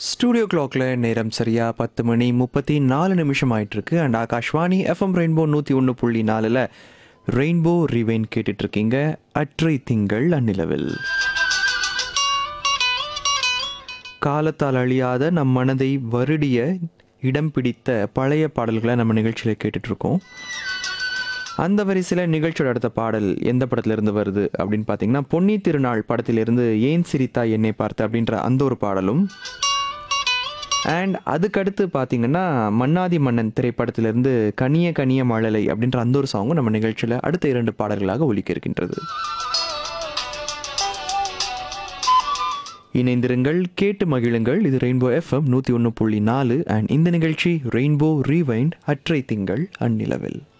studio கிளாக்ல நேரம் சரியா பத்து மணி முப்பத்தி நாலு நிமிஷம் ஆயிட்டு இருக்கு அண்ட் ஆகாஷ்வாணி எஃப்எம் ரெயின்போ நூற்றி ஒன்று புள்ளி நாலில் ரெயின்போ ரிவைன் கேட்டுட்டு இருக்கீங்க அற்றை திங்கள் அந்நிலவில் காலத்தால் அழியாத நம் மனதை வருடிய இடம் பிடித்த பழைய பாடல்களை நம்ம நிகழ்ச்சியில் கேட்டுட்டு இருக்கோம் அந்த வரிசையில் நிகழ்ச்சியோட அடுத்த பாடல் எந்த படத்துல இருந்து வருது அப்படின்னு பார்த்தீங்கன்னா பொன்னி திருநாள் படத்திலிருந்து ஏன் சிரித்தா என்னை பார்த்து அப்படின்ற அந்த ஒரு பாடலும் அண்ட் அதுக்கடுத்து பார்த்தீங்கன்னா மன்னாதி மன்னன் திரைப்படத்திலிருந்து கனிய கனிய மழலை அப்படின்ற அந்த ஒரு சாங்கும் நம்ம நிகழ்ச்சியில் அடுத்த இரண்டு பாடல்களாக ஒலிக்க இருக்கின்றது இணைந்திருங்கள் கேட்டு மகிழுங்கள் இது ரெயின்போ எஃப்எம் நூற்றி ஒன்று புள்ளி நாலு அண்ட் இந்த நிகழ்ச்சி ரெயின்போ ரீவைண்ட் அற்றை திங்கள் அந்நிலவில்